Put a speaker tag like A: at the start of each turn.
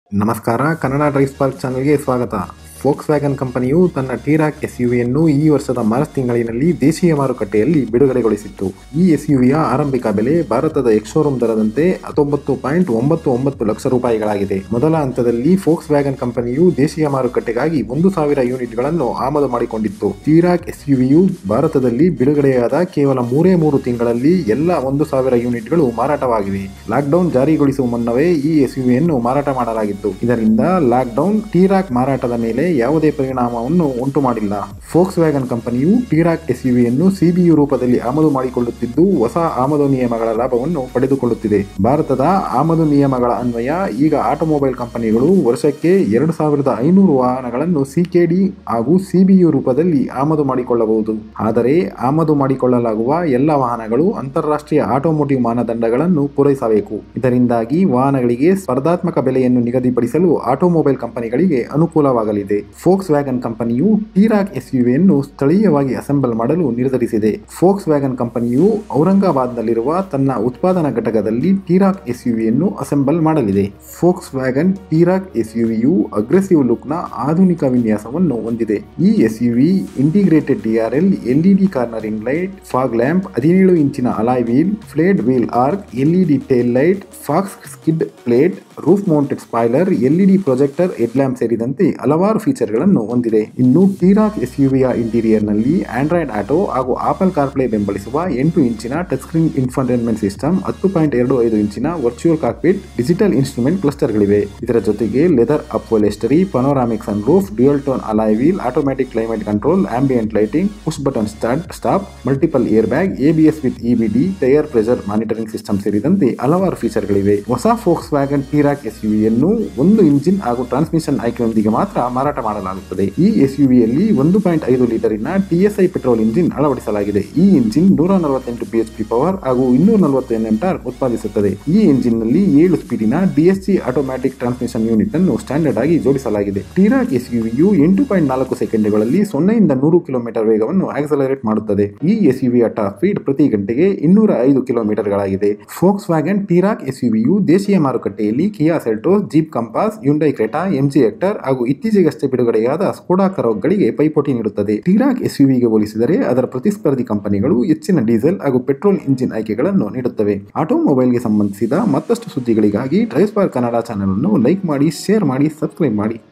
A: ನಮಸ್ಕಾರ Kannada drive spark ಚಾನೆಲ್ಗೆ ಸ್ವಾಗತ ಫೋಕ್ಸ್ ವ್ಯಾಗನ್ ಕಂಪನಿಯು ತನ್ನ ಟೀರಾಕ್ ಎಸ್ ಯುವಿಯನ್ನು ಈ ವರ್ಷದ ಮಾರ್ಚ್ ತಿಂಗಳಿನಲ್ಲಿ ದೇಶೀಯ ಮಾರುಕಟ್ಟೆಯಲ್ಲಿ ಬಿಡುಗಡೆಗೊಳಿಸಿತ್ತು ಈ ಎಸ್ ಯುವಿಯ ಆರಂಭಿಕ ಬೆಲೆ ಭಾರತದ ಎಕ್ಸ್ಶೋರೂಮ್ ದರದಂತೆ ಹತ್ತೊಂಬತ್ತು ಪಾಯಿಂಟ್ ಒಂಬತ್ತು ಒಂಬತ್ತು ಲಕ್ಷ ರೂಪಾಯಿಗಳಾಗಿದೆ ಮೊದಲ ಹಂತದಲ್ಲಿ ಫೋಕ್ಸ್ ವ್ಯಾಗನ್ ಕಂಪನಿಯು ದೇಶೀಯ ಮಾರುಕಟ್ಟೆಗಾಗಿ ಒಂದು ಸಾವಿರ ಯೂನಿಟ್ಗಳನ್ನು ಆಮದು ಮಾಡಿಕೊಂಡಿತ್ತು ಟೀರಾಕ್ ಎಸ್ ಯುವಿಯು ಭಾರತದಲ್ಲಿ ಬಿಡುಗಡೆಯಾದ ಕೇವಲ ಮೂರೇ ಮೂರು ತಿಂಗಳಲ್ಲಿ ಎಲ್ಲ ಒಂದು ಸಾವಿರ ಯೂನಿಟ್ಗಳು ಮಾರಾಟವಾಗಿವೆ ಲಾಕ್ಡೌನ್ ಜಾರಿಗೊಳಿಸುವ ಮುನ್ನವೇ ಈ ಎಸ್ಯುವಿಯನ್ನು ಮಾರಾಟ ಮಾಡಲಾಗಿತ್ತು ಇದರಿಂದ ಲಾಕ್ಡೌನ್ ಟೀರಾಕ್ ಮಾರಾಟದ ಮೇಲೆ ಯಾವುದೇ ಪರಿಣಾಮವನ್ನು ಉಂಟು ಮಾಡಿಲ್ಲ ಫೋಕ್ಸ್ ವ್ಯಾಗನ್ ಕಂಪನಿಯು ಟೀರಾಕ್ ಎಸ್ಯುವಿಯನ್ನು ಸಿಬಿಯು ರೂಪದಲ್ಲಿ ಆಮದು ಮಾಡಿಕೊಳ್ಳುತ್ತಿದ್ದು ಹೊಸ ಆಮದು ನಿಯಮಗಳ ಲಾಭವನ್ನು ಪಡೆದುಕೊಳ್ಳುತ್ತಿದೆ ಭಾರತದ ಆಮದು ನಿಯಮಗಳ ಅನ್ವಯ ಈಗ ಆಟೋಮೊಬೈಲ್ ಕಂಪನಿಗಳು ವರ್ಷಕ್ಕೆ ಎರಡು ಸಾವಿರದ ಐನೂರು ವಾಹನಗಳನ್ನು ಸಿಕೆಡಿ ಹಾಗೂ ಸಿಬಿಯು ರೂಪದಲ್ಲಿ ಆಮದು ಮಾಡಿಕೊಳ್ಳಬಹುದು ಆದರೆ ಆಮದು ಮಾಡಿಕೊಳ್ಳಲಾಗುವ ಎಲ್ಲ ವಾಹನಗಳು ಅಂತಾರಾಷ್ಟ್ರೀಯ ಆಟೋಮೋಟಿವ್ ಮಾನದಂಡಗಳನ್ನು ಪೂರೈಸಬೇಕು ಇದರಿಂದಾಗಿ ವಾಹನಗಳಿಗೆ ಸ್ಪರ್ಧಾತ್ಮಕ ಬೆಲೆಯನ್ನು ನಿಗದಿಪಡಿಸಲು ಆಟೋಮೊಬೈಲ್ ಕಂಪನಿಗಳಿಗೆ ಅನುಕೂಲವಾಗಲಿದೆ ಫೋಕ್ಸ್ ವ್ಯಾಗನ್ ಕಂಪನಿಯು ಟೀರಾಕ್ ಎಸ್ಯುವಿಯನ್ನು ಸ್ಥಳೀಯವಾಗಿ ಅಸೆಂಬಲ್ ಮಾಡಲು ನಿರ್ಧರಿಸಿದೆ ಫೋಕ್ಸ್ ವ್ಯಾಗನ್ ಕಂಪನಿಯು ಔರಂಗಾಬಾದ್ನಲ್ಲಿರುವ ತನ್ನ ಉತ್ಪಾದನಾ ಘಟಕದಲ್ಲಿ ಟೀರಾಕ್ ಎಸ್ಯುವಿಯನ್ನು ಅಸೆಂಬಲ್ ಮಾಡಲಿದೆ ಫೋಕ್ಸ್ ವ್ಯಾಗನ್ ಟೀರಾಕ್ ಎಸ್ಯುವಿಯು ಅಗ್ರೆಸಿವ್ ಲುಕ್ನ ಆಧುನಿಕ ವಿನ್ಯಾಸವನ್ನು ಹೊಂದಿದೆ ಈ SUV integrated DRL LED cornering light fog lamp ಹದಿನೇಳು ಇಂಚಿನ alloy wheel flared wheel arch LED tail light faux skid plate roof mounted spoiler LED projector headlamp ಸೇರಿದಂತೆ ಹಲವಾರು ಫೀಚರ್ಗಳನ್ನು ಹೊಂದಿದೆ ಇನ್ನು ಟೀರಾಕ್ ಎಸ್ಯುವಿಯ ಇಂಟೀರಿಯರ್ನಲ್ಲಿ ಆಂಡ್ರಾಯ್ಡ್ ಆಟೋ ಹಾಗೂ ಆಪಲ್ ಕಾರ್ಪ್ಲೇ ಬೆಂಬಲಿಸುವ ಎಂಟು ಇಂಚಿನ ಟಚ್ ಸ್ಕ್ರೀನ್ ಇನ್ಫರ್ಟೈನ್ಮೆಂಟ್ ಸಿಸ್ಟಮ್ ಹತ್ತು ಪಾಯಿಂಟ್ ಎರಡು ಐದು ಇಂಚಿನ ವರ್ಚುವಲ್ ಕಾಕ್ಪಿಟ್ ಡಿಜಿಟಲ್ ಇನ್ಸ್ಟ್ರೂಮೆಂಟ್ ಕ್ಲಸ್ಟರ್ಗಳಿವೆ ಇದರ ಜೊತೆಗೆ leather upholstery panoramic sunroof dual tone alloy wheel automatic climate control ambient lighting push button start stop multiple airbag ABS with EBD tyre pressure monitoring system ಸೇರಿದಂತೆ ಹಲವಾರು ಫೀಚರ್ಗಳಿವೆ ಹೊಸ forks Volkswagen ಟೀರಾಕ್ ಎಸ್ಯುವಿಯನ್ನು ಒಂದು engine ಹಾಗೂ transmission ಆಯ್ಕೆಯೊಂದಿಗೆ ಮಾತ್ರ ಮಾರಾಟ ಮಾಡಲಾಗುತ್ತದೆ ಈ ಎಸ್ಯುವಿಯಲ್ಲಿ ಒಂದು ಪಾಯಿಂಟ್ ಐದು ಲೀಟರಿನ ಟಿಎಸ್ಐ ಪೆಟ್ರೋಲ್ ಇಂಜಿನ್ ಅಳವಡಿಸಲಾಗಿದೆ ಈ ಇಂಜಿನ್ ನೂರ ನಲವತ್ತೆಂಟು ಬಿಎಚ್ಪಿ ಪವರ್ ಹಾಗೂ ಇನ್ನೂರ ನಲವತ್ತು ಎನ್ಎಂ ಟಾರ್ಕ್ ಉತ್ಪಾದಿಸುತ್ತದೆ ಈ ಇಂಜಿನ್ ನಲ್ಲಿ ಏಳು ಸ್ಪೀಡಿನ ಡಿಎಸ್ಸಿ ಆಟೋಮ್ಯಾಟಿಕ್ ಟ್ರಾನ್ಸ್ಮಿಷನ್ ಯೂನಿಟ್ ಅನ್ನು ಸ್ಟ್ಯಾಂಡರ್ಡ್ ಆಗಿ ಜೋಡಿಸಲಾಗಿದೆ ಟೀರಾಕ್ ಎಸ್ಯುವಿಯು ಎಂಟು ಪಾಯಿಂಟ್ ನಾಲ್ಕು ಸೆಕೆಂಡ್ಗಳಲ್ಲಿ ಸೊನ್ನೆಯಿಂದ ನೂರು ಕಿಲೋಮೀಟರ್ ವೇಗವನ್ನು ಆಕ್ಸಲರೇಟ್ ಮಾಡುತ್ತದೆ ಈ ಎಸ್ಯುವಿಯ ಟಾಪ್ ಸ್ಪೀಡ್ ಪ್ರತಿ ಗಂಟೆಗೆ ಇನ್ನೂರ ಐದು ಕಿಲೋಮೀಟರ್ಗಳಾಗಿದೆ ಫೋಕ್ಸ್ ವ್ಯಾಗನ್ ಟೀರಾಕ್ ಎಸ್ಯುವಿಯು ದೇಶೀಯ ಮಾರುಕಟ್ಟೆಯಲ್ಲಿ Kia Seltos Jeep Compass Hyundai Creta MG Hector ಹಾಗೂ ಇತ್ತೀಚೆಗಷ್ಟೇ ಬಿಡುಗಡೆಯಾದ ಸ್ಕೋಡಾ ಕರೋಗ್ಗಳಿಗೆ ಪೈಪೋಟಿ ನೀಡುತ್ತದೆ ಟೀರಾಕ್ ಎಸ್ಯುವಿಗೆ ಹೋಲಿಸಿದರೆ ಅದರ ಪ್ರತಿಸ್ಪರ್ಧಿ ಕಂಪನಿಗಳು ಹೆಚ್ಚಿನ ಡೀಸೆಲ್ ಹಾಗೂ ಪೆಟ್ರೋಲ್ ಇಂಜಿನ್ ಆಯ್ಕೆಗಳನ್ನು ನೀಡುತ್ತವೆ ಆಟೋಮೊಬೈಲ್ಗೆ ಸಂಬಂಧಿಸಿದ ಮತ್ತಷ್ಟು ಸುದ್ದಿಗಳಿಗಾಗಿ ಡ್ರೈವ್ ಸ್ಪಾರ್ ಕನ್ನಡ ಚಾನೆಲ್ ಅನ್ನು ಲೈಕ್ ಮಾಡಿ ಶೇರ್ ಮಾಡಿ ಸಬ್ಸ್ಕ್ರೈಬ್ ಮಾಡಿ